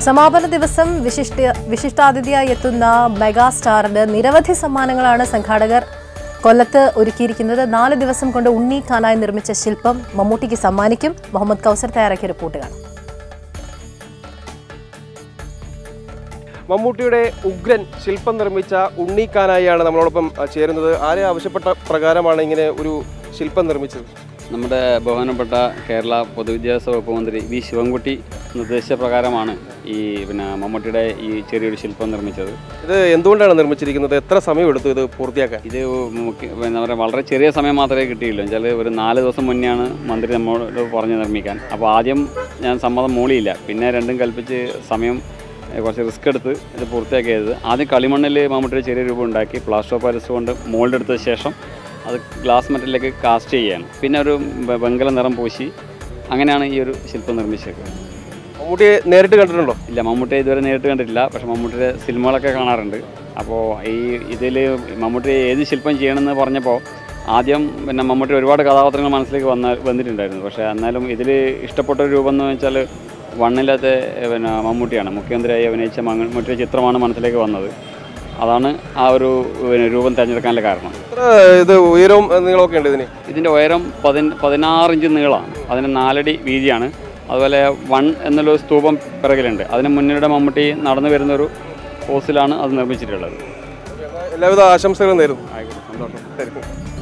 സമാപന ദിവസം വിശിഷ്ട വിശിഷ്ടാതിഥിയായി എത്തുന്ന മെഗാസ്റ്റാറിന് നിരവധി സമ്മാനങ്ങളാണ് സംഘാടകർ കൊല്ലത്ത് ഒരുക്കിയിരിക്കുന്നത് നാല് ദിവസം കൊണ്ട് ഉണ്ണി ഖാനായി നിർമ്മിച്ച ശില്പം മമ്മൂട്ടിക്ക് സമ്മാനിക്കും മുഹമ്മദ് കൗസർ തയ്യാറാക്കിയ റിപ്പോർട്ട് കാണാം മമ്മൂട്ടിയുടെ ഉഗ്രൻ ശില്പം നിർമ്മിച്ച ഉണ്ണിക്കാനായാണ് നമ്മളോടൊപ്പം അഹ്, ചേരുന്നത് ആരെ ആവശ്യപ്പെട്ട പ്രകാരമാണ് ഇങ്ങനെ ഒരു ശില്പം നിർമ്മിച്ചത് നമ്മുടെ ബഹുമാനപ്പെട്ട കേരള പൊതുവിദ്യാഭ്യാസ വകുപ്പ് മന്ത്രി വി ശിവൻകുട്ടി നിർദ്ദേശപ്രകാരമാണ് ഈ പിന്നെ മമ്മൂട്ടിയുടെ ഈ ചെറിയൊരു ശില്പം നിർമ്മിച്ചത് ഇത് എന്തുകൊണ്ടാണ് നിർമ്മിച്ചിരിക്കുന്നത് എത്ര സമയം എടുത്തു ഇത് പൂർത്തിയാക്കാൻ ഇത് മുഖ്യ- എന്താ പറയുക വളരെ ചെറിയ സമയം മാത്രമേ കിട്ടിയുള്ളൂ വെച്ചാൽ ഒരു നാല് ദിവസം മുന്നെയാണ് മന്ത്രി നമ്മോട് പറഞ്ഞ് നിർമ്മിക്കാൻ അപ്പോൾ ആദ്യം ഞാൻ സമ്മതം മൂളിയില്ല പിന്നെ രണ്ടും കൽപ്പിച്ച് സമയം ഏ, കുറച്ച് റിസ്ക് എടുത്ത് ഇത് പൂർത്തിയാക്കിയത് ആദ്യം കളിമണ്ണിൽ മമ്മൂട്ടിയുടെ ചെറിയ രൂപം ഉണ്ടാക്കി പ്ലാസ്റ്റർ ഓഫ് പാരിസ് കൊണ്ട് മോൾഡ് എടുത്ത ശേഷം അത് ഗ്ലാസ് മെറ്റലിലേക്ക് കാസ്റ്റ് ചെയ്യാണ് പിന്നെ ഒരു വെ- വെങ്കല നിറം പൂശി അങ്ങനെയാണ് ഈ ഒരു ശില്പം നിർമ്മിച്ചേക്കുന്നത് മമ്മൂട്ടിയെ നേരിട്ട് കണ്ടിട്ടുണ്ടോ ഇല്ല മമ്മൂട്ടിയെ ഇതുവരെ നേരിട്ട് കണ്ടിട്ടില്ല പക്ഷെ മമ്മൂട്ടിയുടെ സിനിമകളൊക്കെ കാണാറുണ്ട് അപ്പോൾ ഈ ഇതിൽ മമ്മൂട്ടി ഏത് ശില്പം ചെയ്യണമെന്ന് പറഞ്ഞപ്പോൾ ആദ്യം പിന്നെ മമ്മൂട്ടി ഒരുപാട് കഥാപാത്രങ്ങൾ മനസ്സിലേക്ക് വന്ന വന്നിട്ടുണ്ടായിരുന്നു പക്ഷേ എന്നാലും ഇതിൽ ഇഷ്ടപ്പെട്ട ഒരു രൂപം എന്ന് വെച്ചാൽ വണ്ണില്ലാത്ത പിന്നെ മമ്മൂട്ടിയാണ് മുഖ്യമന്ത്രിയായി അഭിനയിച്ച മമ്മൂട്ടിയുടെ ചിത്രമാണ് മനസ്സിലേക്ക് വന്നത് അതാണ് ആ ഒരു പിന്നെ രൂപം തിരഞ്ഞെടുക്കാനുള്ള കാരണം എത്ര ഇത് ഉയരവും അഹ്, നീളമൊക്കെ ഉണ്ട് ഇതിന് ഇതിൻ്റെ ഉയരം പതി പതിനാറ് ഇഞ്ച് നീളമാണ് അതിന് നാലടി വീതിയാണ് അതുപോലെ വൺ എന്നുള്ള സ്തൂപം പിറകിലുണ്ട് അതിന് മുന്നിലൂടെ മമ്മൂട്ടി നടന്നു വരുന്നൊരു പോസിലാണ് അത് നിർമ്മിച്ചിട്ടുള്ളത് എല്ലാവിധ ആശംസകളും നേരുന്നു ആയിക്കോട്ടെ സന്തോഷം ശരി